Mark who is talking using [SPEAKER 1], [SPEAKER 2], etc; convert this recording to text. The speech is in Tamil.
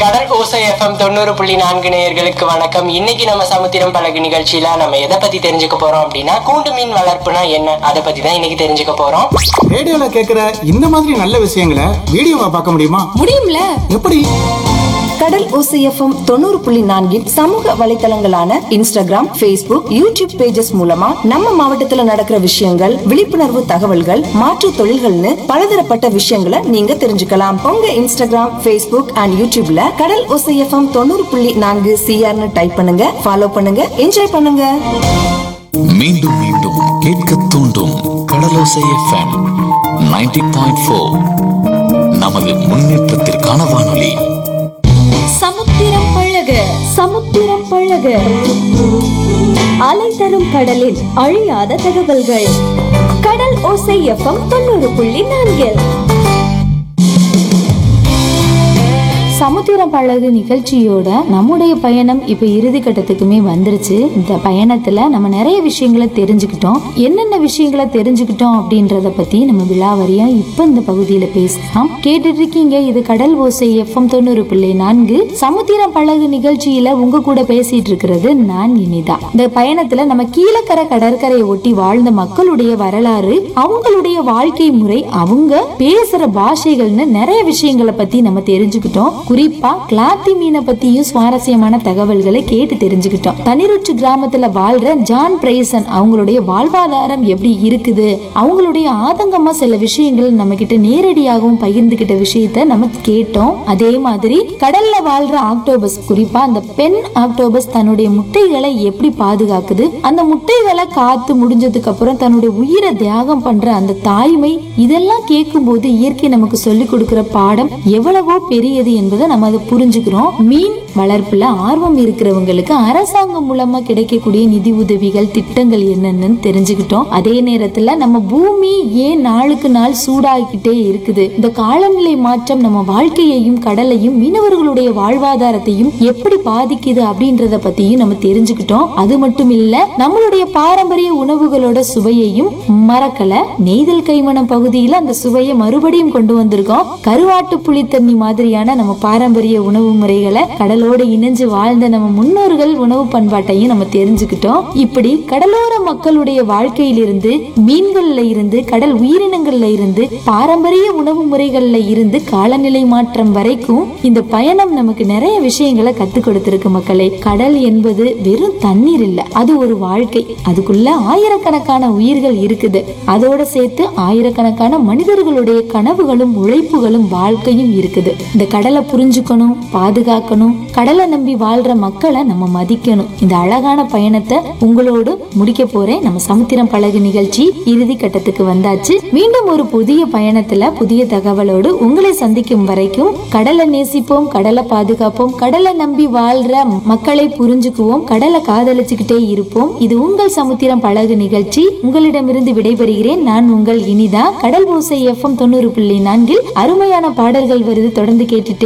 [SPEAKER 1] கடல் ஓசை எஃப்எம் தொண்ணூறு புள்ளி நான்கு நேயர்களுக்கு வணக்கம் இன்னைக்கு நம்ம சமுத்திரம் பழகு நிகழ்ச்சியில நம்ம எதை பத்தி தெரிஞ்சுக்க போறோம் அப்படின்னா கூண்டு மீன் வளர்ப்புனா என்ன அதை பத்தி தான் இன்னைக்கு தெரிஞ்சுக்க போறோம்
[SPEAKER 2] ரேடியோல கேக்குற இந்த மாதிரி நல்ல விஷயங்களை வீடியோவா பார்க்க முடியுமா
[SPEAKER 3] முடியும்ல
[SPEAKER 2] எப்படி
[SPEAKER 3] கடல் ஓசைஎஃப்எம் தொண்ணூறு புள்ளி நான்கின் சமூக வலைத்தளங்களான இன்ஸ்டாகிராம் Facebook யூடியூப் பேஜஸ் மூலமா நம்ம மாவட்டத்துல நடக்கிற விஷயங்கள் விழிப்புணர்வு தகவல்கள் மாற்று தொழில்கள்னு பலதரப்பட்ட விஷயங்களை நீங்க தெரிஞ்சுக்கலாம் உங்க இன்ஸ்டாகிராம் Facebook அண்ட் யூடியூப்ல கடல் ஓசைஎஃப்எம் தொண்ணூறு புள்ளி நான்கு சிஆர்னு டைப் பண்ணுங்க ஃபாலோ பண்ணுங்க என்ஜாய் பண்ணுங்க
[SPEAKER 4] மீண்டும் மீண்டும் கேட்க தூண்டும் கடலோசை எஃப்எம் 90.4 பாயிண்ட் ஃபோர் நமது முன்னேற்றத்திற்கான வானொலி
[SPEAKER 5] சமுத்திரம் பழக சமுத்திரம் பழக அலை தரும் கடலின் அழியாத தகவல்கள் கடல் ஓசை எஃப்எம் தொண்ணூறு புள்ளி நான்கில்
[SPEAKER 6] சமுத்திரம் பழகு நிகழ்ச்சியோட நம்முடைய பயணம் இப்ப இறுதி கட்டத்துக்குமே வந்துருச்சு இந்த பயணத்துல நம்ம நிறைய விஷயங்களை தெரிஞ்சுக்கிட்டோம் என்னென்ன விஷயங்களை தெரிஞ்சுக்கிட்டோம் அப்படின்றத பத்தி நம்ம விழாவரியா இப்ப இந்த பகுதியில பேசலாம் கேட்டுட்டு இருக்கீங்க இது கடல் ஓசை எஃப்எம் தொண்ணூறு பிள்ளை நான்கு சமுத்திரம் பழகு நிகழ்ச்சியில உங்க கூட பேசிட்டு இருக்கிறது நான் இனிதா இந்த பயணத்துல நம்ம கீழக்கரை கடற்கரையை ஒட்டி வாழ்ந்த மக்களுடைய வரலாறு அவங்களுடைய வாழ்க்கை முறை அவங்க பேசுற பாஷைகள்னு நிறைய விஷயங்களை பத்தி நம்ம தெரிஞ்சுக்கிட்டோம் குறிப்பா கிளாத்தி மீனை பத்தியும் சுவாரஸ்யமான தகவல்களை கேட்டு தெரிஞ்சுக்கிட்டோம் தனிருற்று கிராமத்துல வாழ்ற ஜான் பிரைசன் அவங்களுடைய வாழ்வாதாரம் எப்படி இருக்குது அவங்களுடைய ஆதங்கமா சில விஷயங்கள் நம்ம கிட்ட நேரடியாகவும் பகிர்ந்துகிட்ட விஷயத்த நம்ம கேட்டோம் அதே மாதிரி கடல்ல வாழ்ற ஆக்டோபஸ் குறிப்பா அந்த பெண் ஆக்டோபஸ் தன்னுடைய முட்டைகளை எப்படி பாதுகாக்குது அந்த முட்டைகளை காத்து முடிஞ்சதுக்கு அப்புறம் தன்னுடைய உயிரை தியாகம் பண்ற அந்த தாய்மை இதெல்லாம் கேட்கும்போது இயற்கை நமக்கு சொல்லி கொடுக்கிற பாடம் எவ்வளவோ பெரியது என்பதை நம்ம அதை புரிஞ்சுக்கிறோம் மீன் வளர்ப்புல ஆர்வம் இருக்கிறவங்களுக்கு அரசாங்கம் மூலமா கிடைக்கக்கூடிய நிதி உதவிகள் திட்டங்கள் என்னென்னு தெரிஞ்சுக்கிட்டோம் அதே நேரத்துல நம்ம பூமி ஏன் நாளுக்கு நாள் சூடாகிக்கிட்டே இருக்குது இந்த காலநிலை மாற்றம் நம்ம வாழ்க்கையையும் கடலையும் மீனவர்களுடைய வாழ்வாதாரத்தையும் எப்படி பாதிக்குது அப்படின்றத பத்தியும் நம்ம தெரிஞ்சுக்கிட்டோம் அது மட்டும் இல்ல நம்மளுடைய பாரம்பரிய உணவுகளோட சுவையையும் மறக்கல நெய்தல் கைமணம் பகுதியில அந்த சுவையை மறுபடியும் கொண்டு வந்திருக்கோம் கருவாட்டு புளித்தண்ணி மாதிரியான நம்ம பாரம்பரிய உணவு முறைகளை கடலோட இணைஞ்சு வாழ்ந்த நம்ம முன்னோர்கள் உணவு பண்பாட்டையும் நம்ம தெரிஞ்சுக்கிட்டோம் இப்படி கடலோர மக்களுடைய வாழ்க்கையிலிருந்து மீன்கள்ல இருந்து கடல் உயிரினங்கள்ல இருந்து பாரம்பரிய உணவு முறைகள்ல இருந்து காலநிலை மாற்றம் வரைக்கும் இந்த பயணம் நமக்கு நிறைய விஷயங்களை கத்து கொடுத்திருக்கு மக்களே கடல் என்பது வெறும் தண்ணீர் இல்ல அது ஒரு வாழ்க்கை அதுக்குள்ள ஆயிரக்கணக்கான உயிர்கள் இருக்குது அதோட சேர்த்து ஆயிரக்கணக்கான மனிதர்களுடைய கனவுகளும் உழைப்புகளும் வாழ்க்கையும் இருக்குது இந்த கடலை புரிஞ்சுக்கணும் பாதுகாக்கணும் கடலை நம்பி வாழ்ற மக்களை நம்ம மதிக்கணும் இந்த அழகான பயணத்தை உங்களோடு முடிக்க போறேன் நம்ம சமுத்திரம் பழகு நிகழ்ச்சி இறுதி கட்டத்துக்கு வந்தாச்சு மீண்டும் ஒரு புதிய பயணத்துல புதிய தகவலோடு உங்களை சந்திக்கும் வரைக்கும் கடலை நேசிப்போம் கடலை பாதுகாப்போம் கடலை நம்பி வாழ்ற மக்களை புரிஞ்சுக்குவோம் கடலை காதலிச்சுக்கிட்டே இருப்போம் இது உங்கள் சமுத்திரம் பழகு நிகழ்ச்சி உங்களிடமிருந்து விடைபெறுகிறேன் நான் உங்கள் இனிதா கடல் ஓசை எஃப்எம் தொண்ணூறு புள்ளி நான்கில் அருமையான பாடல்கள் வருது தொடர்ந்து கேட்டுட்டே